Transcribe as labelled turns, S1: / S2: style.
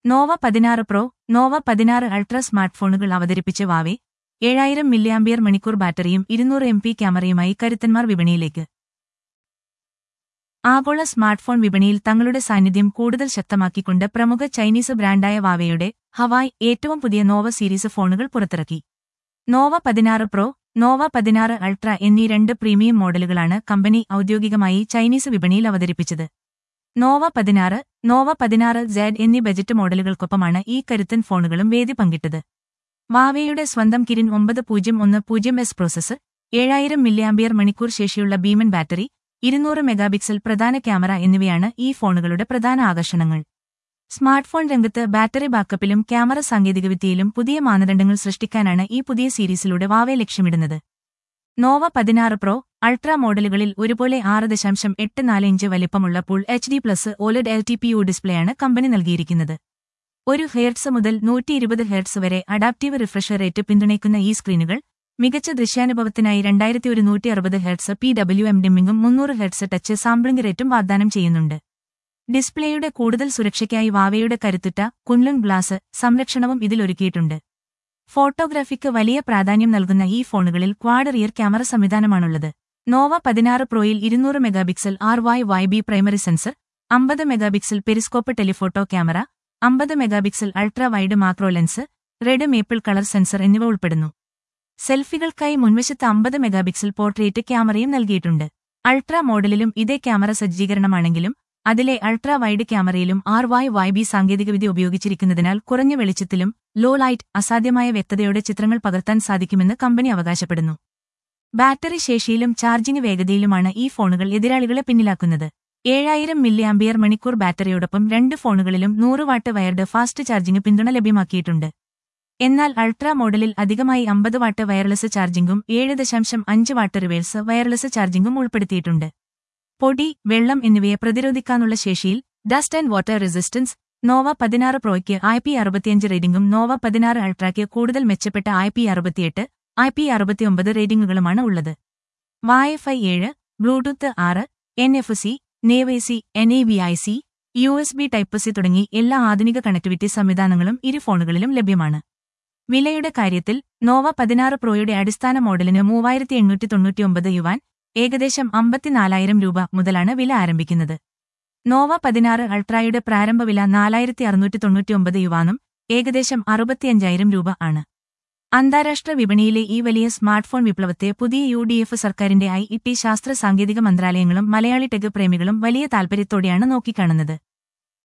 S1: Nova പതിനാറ് pro nova പതിനാറ് ultra സ്മാർട്ട്ഫോണുകൾ അവതരിപ്പിച്ച് വാവെ ഏഴായിരം മില്ലിയാമ്പിയർ മണിക്കൂർ ബാറ്ററിയും ഇരുന്നൂറ് എം പി ക്യാമറയുമായി കരുത്തന്മാർ വിപണിയിലേക്ക് ആഗോള സ്മാർട്ട്ഫോൺ വിപണിയിൽ തങ്ങളുടെ സാന്നിധ്യം കൂടുതൽ ശക്തമാക്കിക്കൊണ്ട് പ്രമുഖ ചൈനീസ് ബ്രാൻഡായ വാവയുടെ ഹവായ് ഏറ്റവും പുതിയ നോവ സീരീസ് ഫോണുകൾ പുറത്തിറക്കി നോവ പതിനാറ് പ്രോ നോവ പതിനാറ് അൾട്ര എന്നീ രണ്ട് പ്രീമിയം മോഡലുകളാണ് കമ്പനി ഔദ്യോഗികമായി ചൈനീസ് വിപണിയിൽ അവതരിപ്പിച്ചത് നോവ പതിനാറ് നോവ പതിനാറ് സെഡ് എന്നീ ബജറ്റ് മോഡലുകൾക്കൊപ്പമാണ് ഈ കരുത്തൻ ഫോണുകളും വേദി പങ്കിട്ടത് വാവയുടെ സ്വന്തം കിരിൻ ഒമ്പത് പൂജ്യം ഒന്ന് പൂജ്യം എസ് പ്രോസസ്സർ ഏഴായിരം മില്ലിയാമ്പിയർ മണിക്കൂർ ശേഷിയുള്ള ഭീമൻ ബാറ്ററി ഇരുന്നൂറ് മെഗാപിക്സൽ പ്രധാന ക്യാമറ എന്നിവയാണ് ഈ ഫോണുകളുടെ പ്രധാന ആകർഷണങ്ങൾ സ്മാർട്ട്ഫോൺ രംഗത്ത് ബാറ്ററി ബാക്കപ്പിലും ക്യാമറ സാങ്കേതികവിദ്യയിലും പുതിയ മാനദണ്ഡങ്ങൾ സൃഷ്ടിക്കാനാണ് ഈ പുതിയ സീരീസിലൂടെ വാവെ ലക്ഷ്യമിടുന്നത് നോവ പതിനാറ് പ്രോ അൾട്രാ മോഡലുകളിൽ ഒരുപോലെ ആറ് ദശാംശം എട്ട് നാല് ഇഞ്ച് വലിപ്പമുള്ള full H D plus OLED L T P U ഡിസ്പ്ലേയാണ് കമ്പനി നൽകിയിരിക്കുന്നത് ഒരു ഹെർട്സ് മുതൽ നൂറ്റി ഇരുപത് ഹെർട്സ് വരെ അഡാപ്റ്റീവ് റിഫ്രഷ് റേറ്റ് പിന്തുണയ്ക്കുന്ന ഈ സ്ക്രീനുകൾ മികച്ച ദൃശ്യാനുഭവത്തിനായി രണ്ടായിരത്തി ഒരു നൂറ്റി അറുപത് ഹെർട്സ് പി ഡബ്ല്യു എം ഡിമ്മിങ്ങും മുന്നൂറ് ഹെർട്സ് ടച്ച് സാമ്പിളിംഗ് റേറ്റും വാഗ്ദാനം ചെയ്യുന്നുണ്ട് ഡിസ്പ്ലേയുടെ കൂടുതൽ സുരക്ഷയ്ക്കായി വാവയുടെ കരുത്തുറ്റ കുൻലുൻ ഗ്ലാസ് സംരക്ഷണവും ഇതിലൊരുക്കിയിട്ടുണ്ട് ഫോട്ടോഗ്രാഫിക്ക് വലിയ പ്രാധാന്യം നൽകുന്ന ഈ ഫോണുകളിൽ ക്വാഡ് റിയർ ക്യാമറ സംവിധാനമാണുള്ളത് നോവ പതിനാറ് പ്രോയിൽ ഇരുന്നൂറ് megapixel R Y Y B primary sensor അമ്പത് മെഗാപിക്സൽ പെരിസ്കോപ്പ് ടെലിഫോട്ടോ ക്യാമറ അമ്പത് megapixel ultra wide macro lens red maple colour sensor എന്നിവ ഉൾപ്പെടുന്നു സെൽഫികൾക്കായി മുൻവശത്ത് അമ്പത് മെഗാപിക്സൽ പോർട്രേറ്റ് ക്യാമറയും നൽകിയിട്ടുണ്ട് അൾട്രാ മോഡലിലും ഇതേ ക്യാമറ സജ്ജീകരണമാണെങ്കിലും അതിലെ അൾട്രാ വൈഡ് ക്യാമറയിലും ആർ വൈ വൈ ബി സാങ്കേതികവിദ്യ ഉപയോഗിച്ചിരിക്കുന്നതിനാൽ കുറഞ്ഞ വെളിച്ചത്തിലും ലോ ലൈറ്റ് അസാധ്യമായ വ്യക്തതയോടെ ചിത്രങ്ങൾ പകർത്താൻ സാധിക്കുമെന്ന് കമ്പനി അവകാശപ്പെടുന്നു ബാറ്ററി ശേഷിയിലും ചാർജിംഗ് വേഗതയിലുമാണ് ഈ ഫോണുകൾ എതിരാളികളെ പിന്നിലാക്കുന്നത് ഏഴായിരം മില്ലിയാമ്പിയർ മണിക്കൂർ ബാറ്ററിയോടൊപ്പം രണ്ട് ഫോണുകളിലും നൂറ് വാട്ട് വയർഡ് ഫാസ്റ്റ് ചാർജിംഗ് പിന്തുണ ലഭ്യമാക്കിയിട്ടുണ്ട് എന്നാൽ അൾട്രാ മോഡലിൽ അധികമായി അമ്പത് വാട്ട് വയർലെസ് ചാർജിംഗും ഏഴ് ദശാംശം അഞ്ച് വാട്ട് റിവേഴ്സ് വയർലെസ് ചാർജിംഗും ഉൾപ്പെടുത്തിയിട്ടുണ്ട് പൊടി വെള്ളം എന്നിവയെ പ്രതിരോധിക്കാനുള്ള ശേഷിയിൽ dust and water resistance nova പതിനാറ് പ്രോയ്ക്ക് ഐ പി അറുപത്തിയഞ്ച് റേറ്റിംഗും നോവ പതിനാറ് അൾട്രായ്ക്ക് കൂടുതൽ മെച്ചപ്പെട്ട ഐ പി അറുപത്തിയെട്ട് ഐ പി അറുപത്തിയൊമ്പത് റേറ്റിംഗുകളുമാണ് ഉള്ളത് വായഫൈ ഏഴ് ബ്ലൂടൂത്ത് ആറ് N F C NavIC N A B I C U S B type C തുടങ്ങി എല്ലാ ആധുനിക കണക്ടിവിറ്റി സംവിധാനങ്ങളും ഇരു ഫോണുകളിലും ലഭ്യമാണ് വിലയുടെ കാര്യത്തിൽ നോവ പതിനാറ് പ്രോയുടെ അടിസ്ഥാന മോഡലിന് മൂവായിരത്തി എണ്ണൂറ്റി തൊണ്ണൂറ്റിയൊമ്പത് യുവാൻ ഏകദേശം അമ്പത്തിനാലായിരം രൂപ മുതലാണ് വില ആരംഭിക്കുന്നത് നോവ പതിനാറ് അൾട്രായുടെ പ്രാരംഭ വില നാലായിരത്തി അറുന്നൂറ്റി തൊണ്ണൂറ്റിയൊമ്പത് യുവാനും ഏകദേശം അറുപത്തിയഞ്ചായിരം രൂപ ആണ് അന്താരാഷ്ട്ര വിപണിയിലെ ഈ വലിയ സ്മാർട്ട്ഫോൺ വിപ്ലവത്തെ പുതിയ യു ഡി എഫ് സർക്കാരിന്റെ ഐ ഇ ടി ശാസ്ത്ര സാങ്കേതിക മന്ത്രാലയങ്ങളും മലയാളി ടെക് പ്രേമികളും വലിയ താൽപര്യത്തോടെയാണ് നോക്കിക്കാണുന്നത്